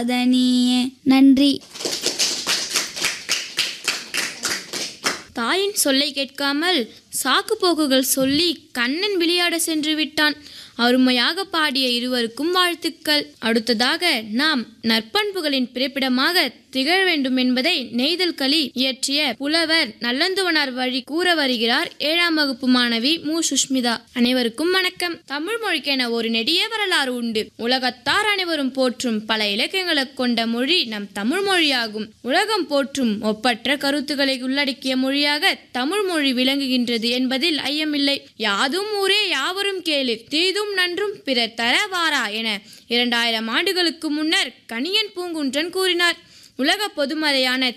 அதனியே நன்றி தாயின் சொல்லை கேட்காமல் சாக்கு போக்குகள் சொல்லி கண்ணன் விளையாட சென்று விட்டான் அருமையாக பாடிய இருவருக்கும் வாழ்த்துக்கள் அடுத்ததாக நாம் நற்பண்புகளின் பிறப்பிடமாக திகழ வேண்டும் என்பதை நெய்தல் களி இயற்றிய புலவர் நல்லந்துவனார் வழி கூற வருகிறார் ஏழாம் வகுப்பு மாணவி மு சுஷ்மிதா அனைவருக்கும் வணக்கம் தமிழ் மொழிக்கென ஒரு நெடிய வரலாறு உண்டு உலகத்தார் அனைவரும் போற்றும் பல இலக்கியங்களை கொண்ட மொழி நம் தமிழ் மொழியாகும் உலகம் போற்றும் ஒப்பற்ற கருத்துக்களை உள்ளடக்கிய மொழியாக தமிழ் மொழி விளங்குகின்றது என்பதில் ஐயமில்லை யாதும் ஊரே யாவரும் கேளு தீதும் நன்றும் பிறர் தர வாரா என இரண்டாயிரம் ஆண்டுகளுக்கு முன்னர் கணியன் பூங்குன்றன் கூறினார் உலக பொதுமறையான